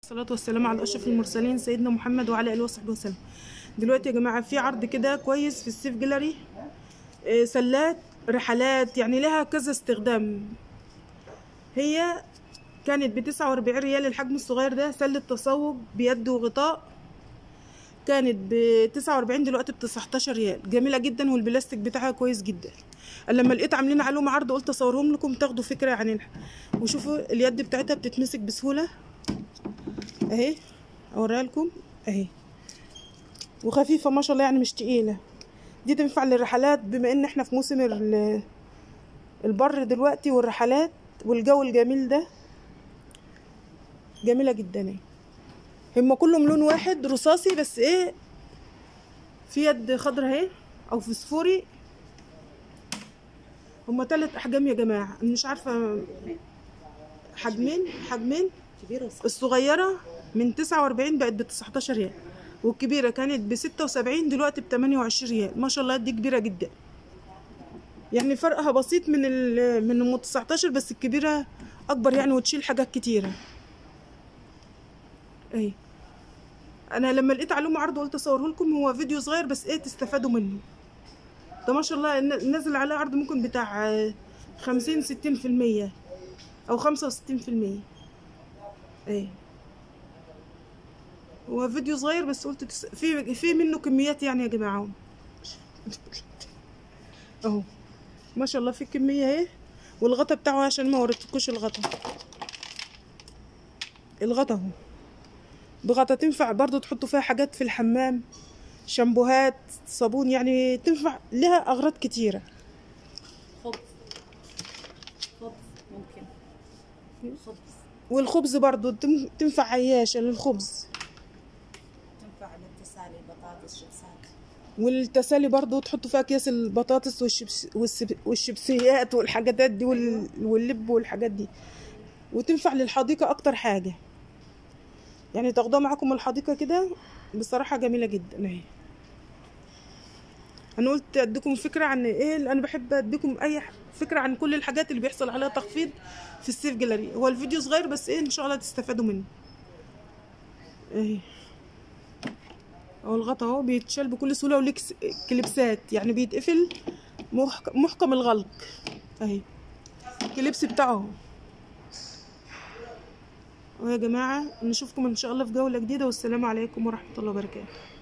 الصلاة والسلام على أشرف المرسلين سيدنا محمد وعلى آله وصحبه وسلم دلوقتي يا جماعة في عرض كده كويس في السيف جاليري آه، سلات رحلات يعني لها كذا استخدام هي كانت بتسعة وأربعين ريال الحجم الصغير ده سلة تسوق بيد وغطاء كانت بتسعة وأربعين دلوقتي بتسعتاشر ريال جميلة جدا والبلاستيك بتاعها كويس جدا لما لقيت عاملين عليهم عرض قلت اصورهم لكم تاخدوا فكرة عن الح... وشوفوا اليد بتاعتها بتتمسك بسهولة اهي اوريها لكم اهي وخفيفه ما شاء الله يعني مش تقيله دي تنفع للرحلات بما ان احنا في موسم ال- البر دلوقتي والرحلات والجو الجميل ده جميله جدا اهي هما كلهم لون واحد رصاصي بس ايه في يد خضرا اهي او فسفوري هما تلات احجام يا جماعه أنا مش عارفه حجمين حجمين كبيرة وصغيرة الصغيرة من 49 بقت ب 19 ريال والكبيرة كانت ب 76 دلوقتي ب 28 ريال ما شاء الله دي كبيرة جدا يعني فرقها بسيط من ال من ام 19 بس الكبيرة أكبر يعني وتشيل حاجات كتيرة اهي أنا لما لقيت عليهم عرض قلت أصوره لكم هو فيديو صغير بس إيه تستفادوا منه ده ما شاء الله ن- نزل عليه عرض ممكن بتاع آه، 50 60 في المية أو 65 في المية ايه هو فيديو صغير بس قلت تس... في في منه كميات يعني يا جماعه اهو ما شاء الله في كميه اهي والغطا بتاعه عشان ما وريتكوش الغطا الغطا اهو بغطا تنفع برضو تحطوا فيها حاجات في الحمام شامبوهات صابون يعني تنفع لها اغراض كتيره خبز خبز ممكن خبز والخبز برضو تم- تنفع عياشه للخبز تنفع للتسالي بطاطس شيبسات والتسالي برضو تحطوا فيها اكياس البطاطس والشبس والسب- والشيبسيات والحاجات دي وال- واللب والحاجات دي وتنفع للحديقة اكتر حاجة يعني تاخدوها معاكم الحديقة كده بصراحة جميلة جدا اهي انا قلت اديكم فكرة عن ايه اللي انا بحب اديكم اي ح- فكرة عن كل الحاجات اللي بيحصل عليها تخفيض في السيف جاليري هو الفيديو صغير بس ايه ان شاء الله تستفادوا منه اهي اهو الغطا اهو بيتشال بكل سهوله وليك س- كليبسات يعني بيتقفل محك- محكم الغلق اهي الكليبس بتاعه اهو اهو يا جماعه نشوفكم ان شاء الله في جوله جديده والسلام عليكم ورحمه الله وبركاته